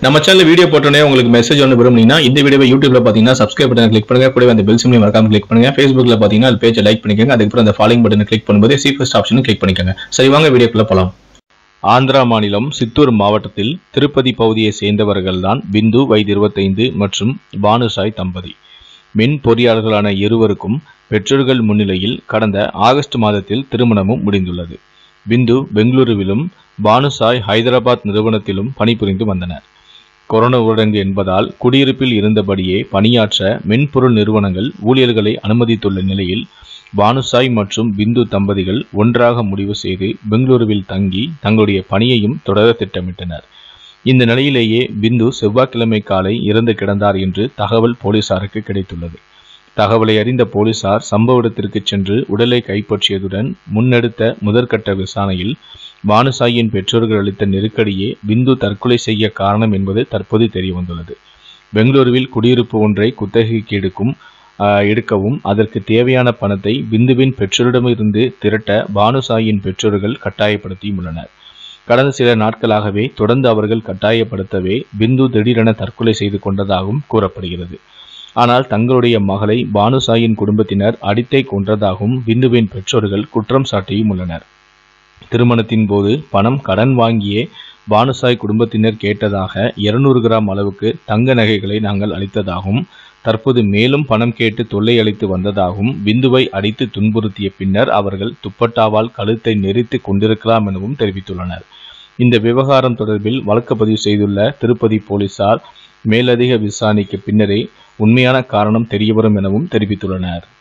நம்ம channel video போட்டோன்னே உங்களுக்கு மெசேஜ் ஒன்று விரும்புனீங்கன்னா இந்த வீடியோவை யூடியூப்ல பார்த்தீங்கன்னா சப்ஸ்கிரைப் பட்டன் கிளிக் பண்ணுங்க கூடவே அந்த பெல் சிம்லையும் மறக்காம கிளிக் பண்ணுங்க ஃபேஸ்புக்ல பார்த்தீங்கன்னா அது பேஜை லைக் பண்ணிக்கோங்க அதுக்கப்புறம் அந்த ஃபாலோயிங் பட்டனை கிளிக் பண்ணும்போது சி ஃபர்ஸ்ட் ஆப்ஷனும் கிளிக் பண்ணிக்கோங்க சரி வாங்க வீடியோக்குள்ள போலாம் ஆந்திரா மாநிலம் சித்தூர் மாவட்டத்தில் திருப்பதி பகுதியை சேர்ந்தவர்கள்தான் பிந்து வயது இருபத்தைந்து மற்றும் பானுசாய் தம்பதி மின் பொறியாளர்களான இருவருக்கும் பெற்றோர்கள் முன்னிலையில் கடந்த ஆகஸ்ட் மாதத்தில் திருமணமும் முடிந்துள்ளது பிந்து பெங்களூருவிலும் பானுசாய் ஹைதராபாத் நிறுவனத்திலும் பணிபுரிந்து வந்தனர் கொரோனா ஊரடங்கு என்பதால் குடியிருப்பில் இருந்தபடியே பணியாற்ற மென்பொருள் நிறுவனங்கள் ஊழியர்களை அனுமதித்துள்ள நிலையில் பானுசாய் மற்றும் பிந்து தம்பதிகள் ஒன்றாக முடிவு செய்து பெங்களூருவில் தங்கி தங்களுடைய பணியையும் தொடர திட்டமிட்டனர் இந்த நிலையிலேயே பிந்து செவ்வாய்க்கிழமை காலை இறந்து கிடந்தார் என்று தகவல் போலீசாருக்கு கிடைத்துள்ளது தகவலை அறிந்த போலீசார் சம்பவ இடத்திற்கு சென்று உடலை கைப்பற்றியதுடன் முன்னெடுத்த முதற்கட்ட விசாரணையில் பானுசாயின் பெற்றோர்கள் அளித்த நெருக்கடியே பிந்து தற்கொலை செய்ய காரணம் என்பது தற்போது தெரியவந்துள்ளது பெங்களூருவில் குடியிருப்பு ஒன்றை குத்தகைக்கு எடுக்கும் ஆஹ், எடுக்கவும் அதற்கு தேவையான பணத்தை பிந்துவின் பெற்றோரிடமிருந்து திரட்ட பானுசாயின் பெற்றோர்கள் கட்டாயப்படுத்தியும் உள்ளனர் கடந்த சில நாட்களாகவே தொடர்ந்து அவர்கள் கட்டாயப்படுத்தவே பிந்து திடீரென தற்கொலை செய்து கொண்டதாகவும் கூறப்படுகிறது ஆனால் தங்களுடைய மகளை பானுசாயின் குடும்பத்தினர் அடித்தை கொன்றதாகவும் பிந்துவின் பெற்றோர்கள் குற்றம் சாட்டியும் உள்ளனர் திருமணத்தின் போது பணம் கடன் வாங்கியே பானுசாய் குடும்பத்தினர் கேட்டதாக 200 கிராம் அளவுக்கு தங்க நகைகளை நாங்கள் அளித்ததாகவும் தற்போது மேலும் பணம் கேட்டு தொல்லை அளித்து வந்ததாகவும் பிந்துவை அடித்து துன்புறுத்திய பின்னர் அவர்கள் துப்பட்டாவால் கழுத்தை நெரித்து கொண்டிருக்கலாம் எனவும் தெரிவித்துள்ளனர் இந்த விவகாரம் தொடர்பில் வழக்கு பதிவு செய்துள்ள திருப்பதி போலீசார் மேலதிக விசாரணைக்கு பின்னரே உண்மையான காரணம் தெரியவரும் எனவும் தெரிவித்துள்ளனர்